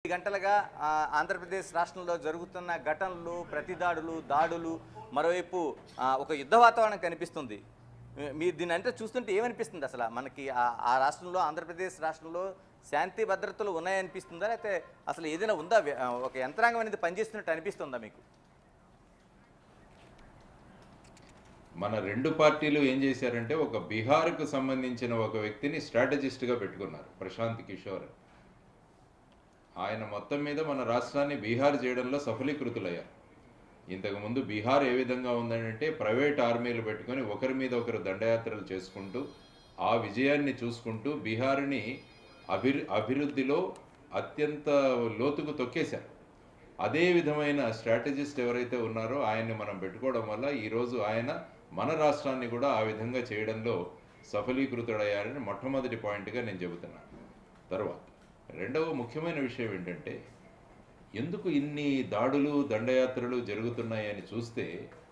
గంటలుగా ఆ, ఆంధ్రప్రదేశ్ రాష్ట్రంలో జరుగుతున్న ఘటనలు ప్రతిదాడులు దాడులు మరోవైపు ఆ, ఒక యుద్ధ వాతావరణం కనిపిస్తుంది మీ- మీరు దీని అంటే చూస్తుంటే ఏమనిపిస్తుంది అసలు మనకి ఆ- ఆ రాష్ట్రంలో ఆంధ్రప్రదేశ్ రాష్ట్రంలో శాంతి భద్రతలు ఉన్నాయనిపిస్తుందా లేకపోతే అసలు ఏదైనా ఉందా వ్య- ఆ, ఒక యంత్రాంగం అనేది పనిచేస్తున్నట్టు అనిపిస్తుందా మీకు మన రెండు పార్టీలు ఏం చేశారంటే ఒక బీహార్కు సంబంధించిన ఒక వ్యక్తిని స్ట్రాటజిస్ట్గా పెట్టుకున్నారు ప్రశాంత్ కిషోర్ అని. ఆయన మొత్తం మీద మన రాష్ట్రాన్ని బీహార్ చేయడంలో సఫలీకృతులయ్యారు ఇంతకుముందు బీహార్ ఏ విధంగా ఉందంటే ప్రైవేట్ ఆర్మీలు పెట్టుకొని ఒకరి మీద ఒకరు దండయాత్రలు చేసుకుంటూ ఆ విజయాన్ని చూసుకుంటూ బీహార్ని అభివృ అభివృద్ధిలో అత్యంత లోతుకు తొక్కేశారు అదే విధమైన స్ట్రాటజిస్ట్ ఎవరైతే ఉన్నారో ఆయన్ని మనం పెట్టుకోవడం వల్ల ఈరోజు ఆయన మన రాష్ట్రాన్ని కూడా ఆ విధంగా చేయడంలో సఫలీకృతుడయ్యారని మొట్టమొదటి పాయింట్గా నేను చెబుతున్నాను తర్వాత రెండవ ముఖ్యమైన విషయం ఏంటంటే ఎందుకు ఇన్ని దాడులు దండయాత్రలు జరుగుతున్నాయని చూస్తే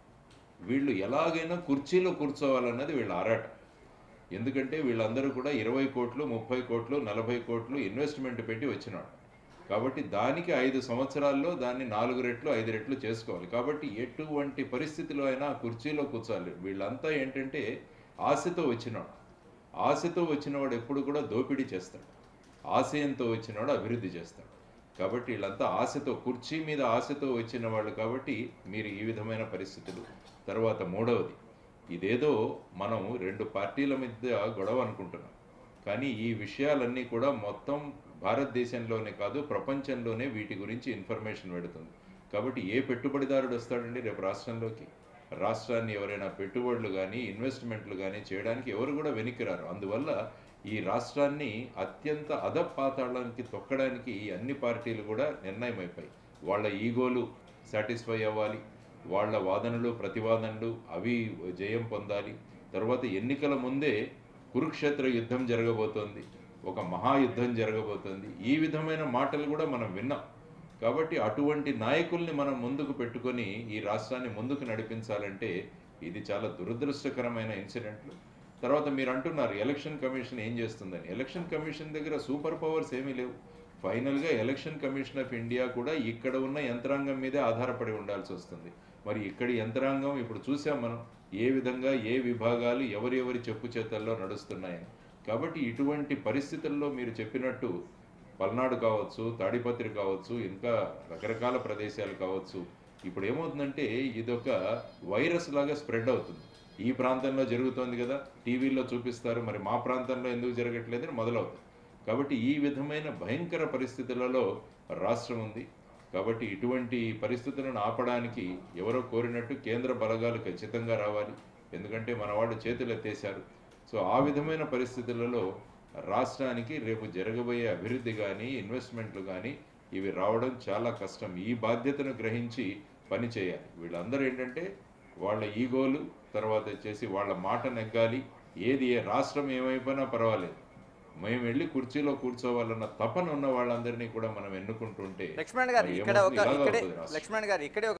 వీళ్ళు ఎలాగైనా కుర్చీలో కూర్చోవాలన్నది వీళ్ళ ఆరాటం ఎందుకంటే వీళ్ళందరూ కూడా ఇరవై కోట్లు ముప్పై కోట్లు నలభై కోట్లు ఇన్వెస్ట్మెంట్ పెట్టి వచ్చినాడు కాబట్టి దానికి ఐదు సంవత్సరాల్లో దాన్ని నాలుగు రెట్లు ఐదు రెట్లు చేసుకోవాలి కాబట్టి ఎటువంటి పరిస్థితిలో అయినా ఆ కుర్చీలో కూర్చోవాలి వీళ్ళంతా ఏంటంటే ఆశతో వచ్చినాడు ఆశతో వచ్చినవాడు ఎప్పుడు కూడా దోపిడీ చేస్తాడు ఆశయంతో వచ్చినవాడు అభివృద్ధి చేస్తాడు కాబట్టి వీళ్ళంతా ఆశతో కుర్చీ మీద ఆశతో వచ్చిన వాళ్ళు కాబట్టి మీరు ఈ విధమైన పరిస్థితులు తర్వాత మూడవది ఇదేదో మనం రెండు పార్టీల మధ్య గొడవ అనుకుంటున్నాం కానీ ఈ విషయాలన్నీ కూడా మొత్తం భారతదేశంలోనే కాదు ప్రపంచంలోనే వీటి గురించి ఇన్ఫర్మేషన్ పెడుతుంది కాబట్టి ఏ పెట్టుబడిదారుడు వస్తాడండి రేపు రాష్ట్రంలోకి రాష్ట్రాన్ని ఎవరైనా పెట్టుబడులు కానీ ఇన్వెస్ట్మెంట్లు కానీ చేయడానికి ఎవరు కూడా వెనక్కి రారు అందువల్ల ఈ రాష్ట్రాన్ని అత్యంత అధపాతాళానికి తొక్కడానికి ఈ అన్ని పార్టీలు కూడా నిర్ణయమైపోయి వాళ్ళ ఈగోలు సాటిస్ఫై అవ్వాలి వాళ్ళ వాదనలు ప్రతివాదనలు అవి జయం పొందాలి తర్వాత ఎన్నికల ముందే కురుక్షేత్ర యుద్ధం జరగబోతోంది ఒక మహాయుద్ధం జరగబోతోంది ఈ విధమైన మాటలు కూడా మనం విన్నాం కాబట్టి అటువంటి నాయకుల్ని మనం ముందుకు పెట్టుకొని ఈ రాష్ట్రాన్ని ముందుకు నడిపించాలంటే ఇది చాలా దురదృష్టకరమైన ఇన్సిడెంట్లు తర్వాత మీరు అంటున్నారు ఎలక్షన్ కమిషన్ ఏం చేస్తుందని ఎలక్షన్ కమిషన్ దగ్గర సూపర్ పవర్స్ ఏమీ లేవు ఫైనల్గా ఎలక్షన్ కమిషన్ ఆఫ్ ఇండియా కూడా ఇక్కడ ఉన్న యంత్రాంగం మీదే ఆధారపడి ఉండాల్సి వస్తుంది మరి ఇక్కడి యంత్రాంగం ఇప్పుడు చూసాం మనం ఏ విధంగా ఏ విభాగాలు ఎవరి ఎవరి చెప్పు చేతల్లో నడుస్తున్నాయని కాబట్టి ఇటువంటి పరిస్థితుల్లో మీరు చెప్పినట్టు పల్నాడు కావచ్చు తాడిపత్రి కావచ్చు ఇంకా రకరకాల ప్రదేశాలు కావచ్చు ఇప్పుడు ఏమవుతుందంటే ఇదొక వైరస్ లాగా స్ప్రెడ్ అవుతుంది ఈ ప్రాంతంలో జరుగుతోంది కదా టీవీలో చూపిస్తారు మరి మా ప్రాంతంలో ఎందుకు జరగట్లేదని మొదలవుతుంది కాబట్టి ఈ విధమైన భయంకర పరిస్థితులలో రాష్ట్రం ఉంది కాబట్టి ఇటువంటి పరిస్థితులను ఆపడానికి ఎవరో కోరినట్టు కేంద్ర బలగాలు ఖచ్చితంగా రావాలి ఎందుకంటే మన వాళ్ళు చేతులు ఎత్తేశారు సో ఆ విధమైన పరిస్థితులలో రాష్ట్రానికి రేపు జరగబోయే అభివృద్ధి కానీ ఇన్వెస్ట్మెంట్లు కానీ ఇవి రావడం చాలా కష్టం ఈ బాధ్యతను గ్రహించి పని చేయాలి వీళ్ళందరూ ఏంటంటే వాళ్ళ ఈగోలు తర్వాత వచ్చేసి వాళ్ళ మాట నెగ్గాలి ఏది ఏ రాష్ట్రం ఏమైపోయినా పర్వాలేదు మేము వెళ్ళి కుర్చీలో కూర్చోవాలన్న తపన ఉన్న వాళ్ళందరినీ కూడా మనం ఎన్నుకుంటుంటే లక్ష్మణ్ గారు మరి ఇక్కడ ఏమవుతుంది? ఒక ఇలాగా ఇక్కడే అవుతుంది రాష్ట్రం. లక్ష్మణ్ గారు ఇక్కడే ఒక